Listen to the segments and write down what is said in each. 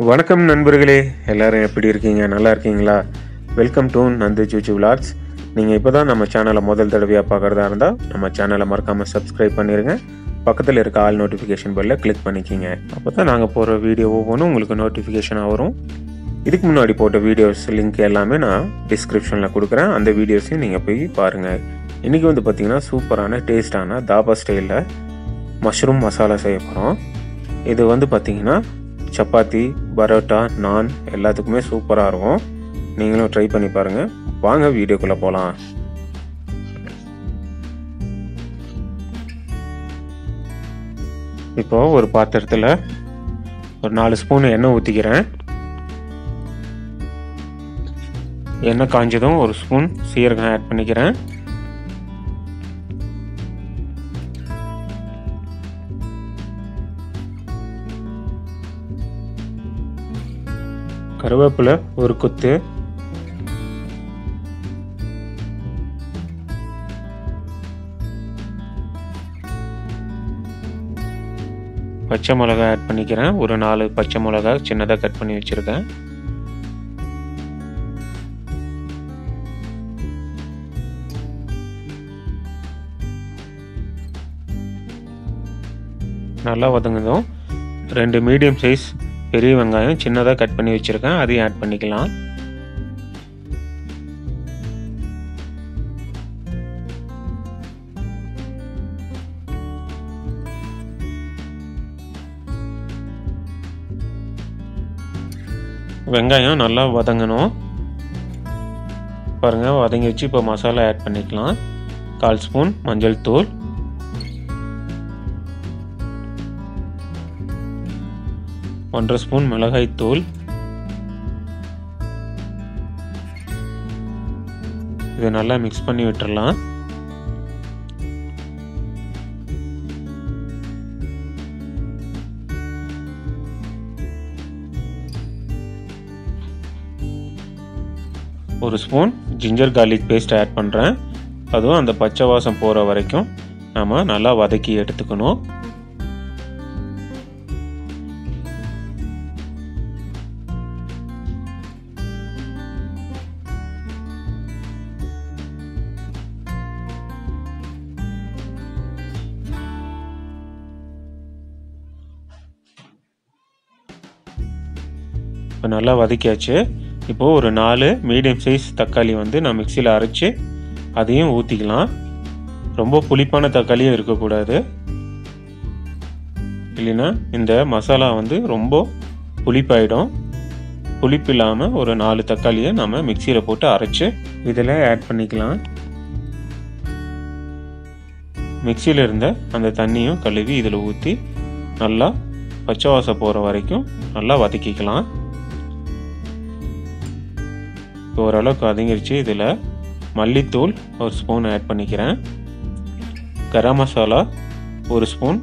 வணக்கம் நண்பர்களே எல்லாரும் எப்படி இருக்கீங்க நல்லா இருக்கீங்களா welcome to Nandu Suchu vlogs நீங்கள் இப்போ தான் நம்ம சேனலை முதல் தடவையாக பார்க்குறதா இருந்தால் நம்ம சேனலை மறக்காமல் சப்ஸ்கிரைப் பண்ணிடுங்க பக்கத்தில் இருக்க ஆல் நோட்டிஃபிகேஷன் பெல்லை கிளிக் பண்ணிக்கிங்க அப்போ தான் நாங்கள் போகிற வீடியோ ஒவ்வொன்றும் உங்களுக்கு நோட்டிஃபிகேஷனாக வரும் இதுக்கு முன்னாடி போட்ட வீடியோஸ் லிங்க் எல்லாமே நான் டிஸ்கிரிப்ஷனில் கொடுக்குறேன் அந்த வீடியோஸையும் நீங்கள் போய் பாருங்கள் இன்றைக்கி வந்து பார்த்திங்கன்னா சூப்பரான டேஸ்டான தாபா ஸ்டைலில் மஷ்ரூம் மசாலா செய்ய போகிறோம் இது வந்து பார்த்திங்கன்னா சப்பாத்தி பரோட்டா நான் எல்லாத்துக்குமே சூப்பராக இருக்கும் நீங்களும் ட்ரை பண்ணி பாருங்கள் வாங்க வீடியோக்குள்ளே போகலாம் இப்போ ஒரு பாத்திரத்தில் ஒரு நாலு ஸ்பூன் எண்ணெய் ஊற்றிக்கிறேன் எண்ணெய் காஞ்சதும் ஒரு ஸ்பூன் சீரகம் ஆட் பண்ணிக்கிறேன் கருவேப்பிலை ஒரு கொத்து பச்சை மிளகாய் ஆட் பண்ணிக்கிறேன் ஒரு நாலு பச்சை மிளகாய் சின்னதாக கட் பண்ணி வச்சுருக்கேன் நல்லா வதங்குதும் ரெண்டு மீடியம் சைஸ் பெரிய வெங்காயம் சின்னதாக கட் பண்ணி வச்சுருக்கேன் அதையும் ஆட் பண்ணிக்கலாம் வெங்காயம் நல்லா வதங்கணும் பாருங்கள் வதங்கி வச்சு இப்போ மசாலா ஆட் பண்ணிக்கலாம் கால் ஸ்பூன் மஞ்சள் தூள் ஒன்றரை ஸ்பூன் மிளகாய் தூள் இதை நல்லா மிக்ஸ் பண்ணி விட்டுறலாம் ஒரு spoon ginger garlic paste add பண்ணுறேன் அதுவும் அந்த பச்சை வாசம் போகிற வரைக்கும் நம்ம நல்லா வதக்கி எடுத்துக்கணும் இப்போ நல்லா வதக்கியாச்சு இப்போது ஒரு நாலு மீடியம் சைஸ் தக்காளி வந்து நான் மிக்சியில் அரைச்சி அதையும் ஊற்றிக்கலாம் ரொம்ப புளிப்பான தக்காளியும் இருக்கக்கூடாது இல்லைன்னா இந்த மசாலா வந்து ரொம்ப புளிப்பாயிடும் புளிப்பு இல்லாமல் ஒரு நாலு தக்காளியை நம்ம மிக்சியில் போட்டு அரைச்சி இதில் ஆட் பண்ணிக்கலாம் மிக்சியில் இருந்த அந்த தண்ணியும் கழுவி இதில் ஊற்றி நல்லா பச்சை வாசம் போகிற வரைக்கும் நல்லா வதக்கிக்கலாம் இப்போ ஓரளவுக்கு வதங்கிருச்சு இதில் மல்லித்தூள் ஒரு ஸ்பூன் ஆட் பண்ணிக்கிறேன் கரம் மசாலா ஒரு ஸ்பூன்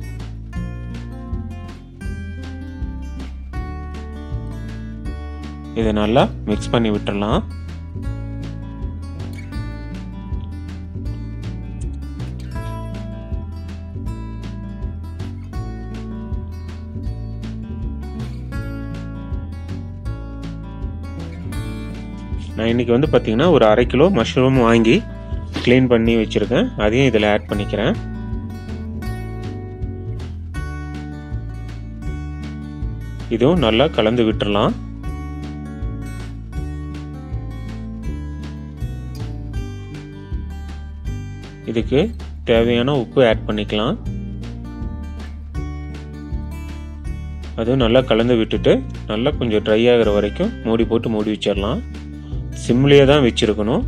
இதை நல்லா மிக்ஸ் பண்ணி விட்டுடலாம் நான் இன்றைக்கி வந்து பார்த்திங்கன்னா ஒரு அரை கிலோ மஷ்ரூம் வாங்கி க்ளீன் பண்ணி வச்சுருக்கேன் அதையும் இதில் ஆட் பண்ணிக்கிறேன் இதுவும் நல்லா கலந்து விட்டுறலாம் இதுக்கு தேவையான உப்பு ஆட் பண்ணிக்கலாம் அதுவும் நல்லா கலந்து விட்டுட்டு நல்லா கொஞ்சம் ட்ரை ஆகிற வரைக்கும் மூடி போட்டு மூடி வச்சிடலாம் சிம்லேயே தான் வச்சுருக்கணும்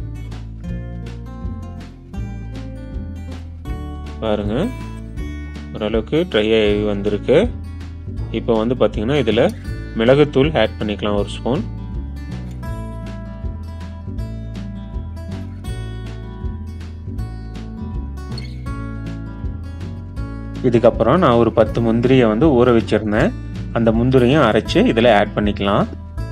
பாருங்க ஓரளவுக்கு ட்ரை ஆகி வந்திருக்கு இப்போ வந்து பார்த்திங்கன்னா இதில் மிளகுத்தூள் ஆட் பண்ணிக்கலாம் ஒரு ஸ்பூன் இதுக்கப்புறம் நான் ஒரு பத்து முந்திரியை வந்து ஊற வச்சுருந்தேன் அந்த முந்திரியும் அரைச்சி இதில் ஆட் பண்ணிக்கலாம்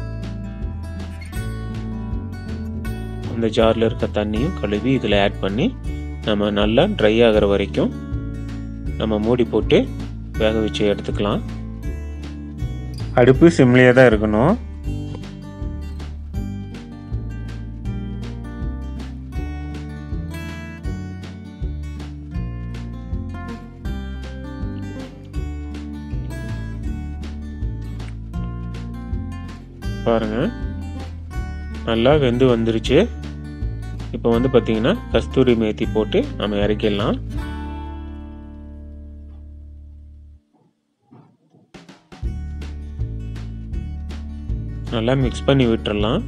அந்த ஜாரில் இருக்க தண்ணியும் கழுவி இதில் ஆட் பண்ணி நம்ம நல்லா ட்ரை ஆகிற வரைக்கும் நம்ம மூடி போட்டு வேக வச்சு எடுத்துக்கலாம் அடுப்பு சிம்லேயே தான் இருக்கணும் பாருங்க நல்லா வெந்து வந்துருச்சு இப்போ வந்து பார்த்தீங்கன்னா கஸ்தூரி மேத்தி போட்டு நம்ம இறக்கிடலாம் நல்லா மிக்ஸ் பண்ணி விட்டுறலாம்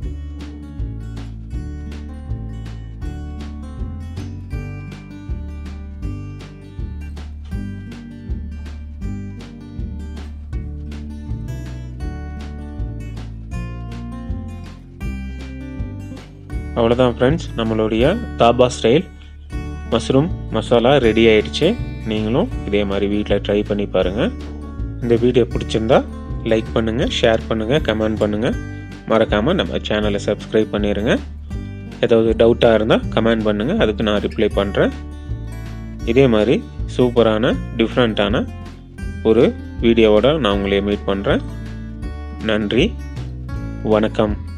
அவ்வளோதான் ஃப்ரெண்ட்ஸ் நம்மளுடைய dhaba style mushroom masala ready ஆயிடுச்சு நீங்களும் இதே மாதிரி வீட்டில் ட்ரை பண்ணி பாருங்கள் இந்த வீடியோ பிடிச்சிருந்தா லைக் பண்ணுங்கள் ஷேர் பண்ணுங்கள் கமெண்ட் பண்ணுங்கள் மறக்காமல் நம்ம சேனலை சப்ஸ்கிரைப் பண்ணிடுங்க ஏதாவது டவுட்டாக இருந்தால் கமெண்ட் பண்ணுங்கள் அதுக்கு நான் ரிப்ளை பண்ணுறேன் இதே மாதிரி சூப்பரான டிஃப்ரெண்ட்டான ஒரு வீடியோவோட நான் உங்களை மீட் பண்ணுறேன் நன்றி வணக்கம்